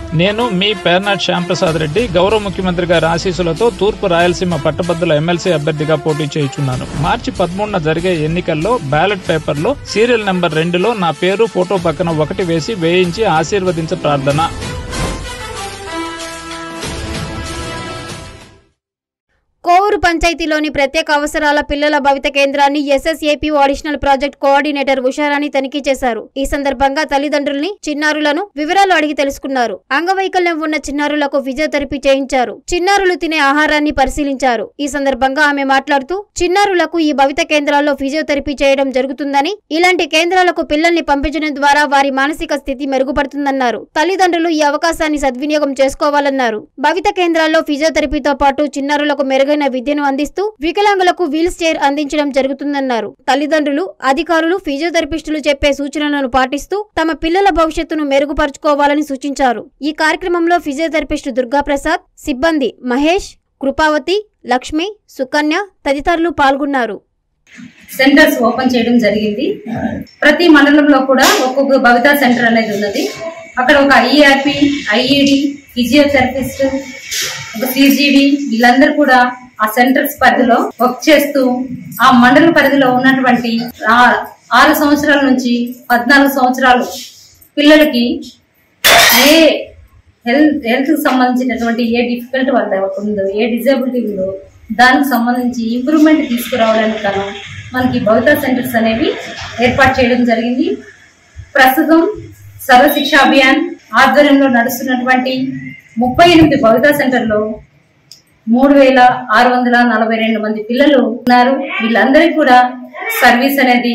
నేను మీ పేర్నాట్ శ్యాంప్రసాద్ రెడ్డి గౌరవ ముఖ్యమంత్రి గారి ఆశీస్సులతో తూర్పు రాయలసీమ పట్టభద్రుల ఎమ్మెల్సీ అభ్యర్థిగా పోటీ చేయుచున్నాను మార్చి పదమూడున జరిగే ఎన్నికల్లో బ్యాలెట్ పేపర్లో సీరియల్ నెంబర్ రెండులో నా పేరు ఫోటో పక్కన ఒకటి వేసి వేయించి ఆశీర్వదించ ప్రార్థన కోవూరు పంచాయతీలోని ప్రత్యేక అవసరాల పిల్లల భవిత కేంద్రాన్ని SSAP additional project coordinator Usharani తనిఖీ చేశారు ఈ సందర్భంగా తల్లిదండ్రుల్ని చిన్నారులను వివరాలు అడిగి తెలుసుకున్నారు అంగవైకల్యం ఉన్న చిన్నారులకు ఫిజియోథెరపీ చేయించారు చిన్నారులు తినే ఆహారాన్ని పరిశీలించారు ఈ సందర్భంగా ఆమె మాట్లాడుతూ చిన్నారులకు ఈ భవిత కేంద్రాల్లో ఫిజియోథెరపీ చేయడం జరుగుతుందని ఇలాంటి కేంద్రాలకు పిల్లల్ని పంపించడం ద్వారా వారి మానసిక స్థితి మెరుగుపడుతుందన్నారు తల్లిదండ్రులు ఈ అవకాశాన్ని సద్వినియోగం చేసుకోవాలన్నారు భవిత కేంద్రాల్లో ఫిజియోథెరపీతో పాటు చిన్నారులకు మెరుగైన విద్యను అందిస్తూ వికలాంగులకు వీల్ చైర్ అందించడం జరుగుతుందన్నారు తల్లిదండ్రులు అధికారులు ఫిజియోథెరపిస్టులు చెప్పే సూచనలను పాటిస్తూ తమ పిల్లల భవిష్యత్తును మెరుగుపరుచుకోవాలని సూచించారు ఈ కార్యక్రమంలో ఫిజియోథెరపిస్టు దుర్గాప్రసాద్ సిబ్బంది మహేష్ కృపావతి లక్ష్మి సుకన్య తదితరులు పాల్గొన్నారు సెంటర్స్ ఓపెన్ చేయడం జరిగింది ప్రతి మండలంలో కూడా ఒక్కొక్క భవితా సెంటర్ అనేది ఉన్నది అక్కడ ఒక ఐఆర్పి ఐఈడి ఫిజియోథెరపిస్ట్ ఒక సిజిడి వీళ్ళందరూ కూడా ఆ సెంటర్స్ పరిధిలో వర్క్ చేస్తూ ఆ మండల పరిధిలో ఉన్నటువంటి ఆ- ఆరు సంవత్సరాల నుంచి పద్నాలుగు సంవత్సరాలు పిల్లలకి ఏ హెల్త్ హెల్త్ కి సంబంధించినటువంటి ఏ డిఫికల్ట్ వాళ్ళ ఉందో ఏ డిజేబిలిటీ ఉందో దానికి సంబంధించి ఇంప్రూవ్మెంట్ తీసుకురావడానికి గాను మనకి భవితా సెంటర్స్ అనేవి ఏర్పాటు చేయడం జరిగింది ప్రస్తుతం సర్వశిక్ష అభియాన్ ఆధ్వర్యంలో నడుస్తున్నటువంటి ముప్పై ఎనిమిది భవితా సెంటర్లో మూడు వేల ఆరు వందల నలభై రెండు మంది పిల్లలు ఉన్నారు వీళ్ళందరికీ కూడా సర్వీస్ అనేది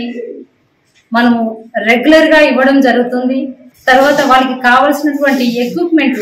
మనము రెగ్యులర్ గా ఇవ్వడం జరుగుతుంది తర్వాత వాళ్ళకి కావలసినటువంటి ఎక్విప్మెంట్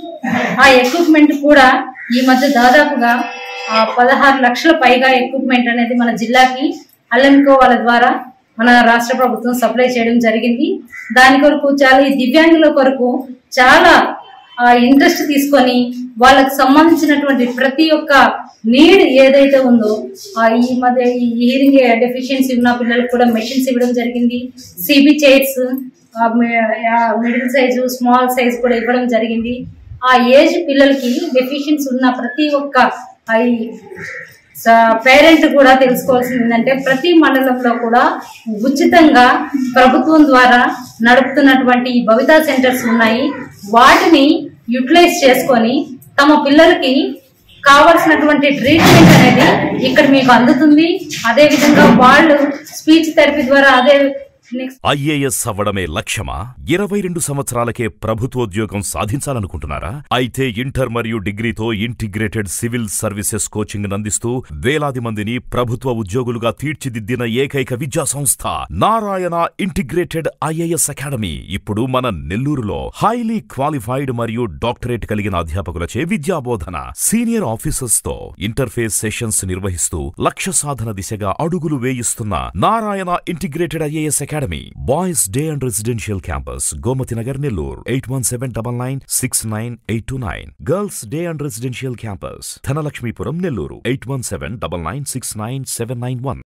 ఆ ఎక్విప్మెంట్ కూడా ఈ మధ్య దాదాపుగా ఆ పదహారు లక్షల పైగా ఎక్విప్మెంట్ అనేది మన జిల్లాకి అల్లెన్కో వాళ్ళ ద్వారా మన రాష్ట్ర ప్రభుత్వం సప్లై చేయడం జరిగింది దాని కొరకు చాలా ఈ దివ్యాంగుల కొరకు చాలా ఇంట్రెస్ట్ తీసుకొని వాళ్ళకి సంబంధించినటువంటి ప్రతి ఒక్క నీడ్ ఏదైతే ఉందో ఆ ఈ మధ్య ఈ హియరింగ్ డెఫిషియన్సీ ఉన్న పిల్లలకు కూడా మెషిన్స్ ఇవ్వడం జరిగింది CB chairs middle size small size కూడా ఇవ్వడం జరిగింది ఆ ఏజ్ పిల్లలకి డెఫిషియన్సీ ఉన్న ప్రతి ఒక్క ఆ ఈ పేరెంట్ కూడా తెలుసుకోవాల్సింది ఏంటంటే ప్రతి మండలంలో కూడా ఉచితంగా ప్రభుత్వం ద్వారా నడుపుతున్నటువంటి ఈ భవితా సెంటర్స్ ఉన్నాయి వాటిని యుటిలైజ్ చేసుకొని తమ పిల్లలకి కావాల్సినటువంటి ట్రీట్మెంట్ అనేది ఇక్కడ మీకు అందుతుంది అదే విధంగా వాళ్ళు స్పీచ్ థెరపీ ద్వారా అదే నెక్స్ట్ ఐఏఎస్ అవ్వడమే లక్ష్యమా ఇరవై రెండు సంవత్సరాలకే ప్రభుత్వోద్యోగం సాధించాలనుకుంటున్నారా అయితే ఇంటర్ మరియు డిగ్రీతో ఇంటిగ్రేటెడ్ సివిల్ సర్వీసెస్ కోచింగ్ అందిస్తూ వేలాది మందిని ప్రభుత్వ ఉద్యోగులుగా తీర్చిదిద్దిన ఏకైక విద్యా సంస్థ నారాయణ ఇంటిగ్రేటెడ్ ఐఏఎస్ అకాడమీ ఇప్పుడు మన నెల్లూరులో హైలీ క్వాలిఫైడ్ మరియు డాక్టరేట్ కలిగిన అధ్యాపకులచే విద్యాబోధన సీనియర్ ఆఫీసర్స్ తో ఇంటర్ఫేస్ సెషన్స్ నిర్వహిస్తూ లక్ష్య సాధన దిశగా అడుగులు వేయిస్తున్న Narayana integrated IAS academy boys day and residential campus Gomati Nagar Nellore eight one seven double nine six nine eight two nine girls day and residential campus Dhanalakshmipuram Nellore eight one seven double nine six nine seven nine one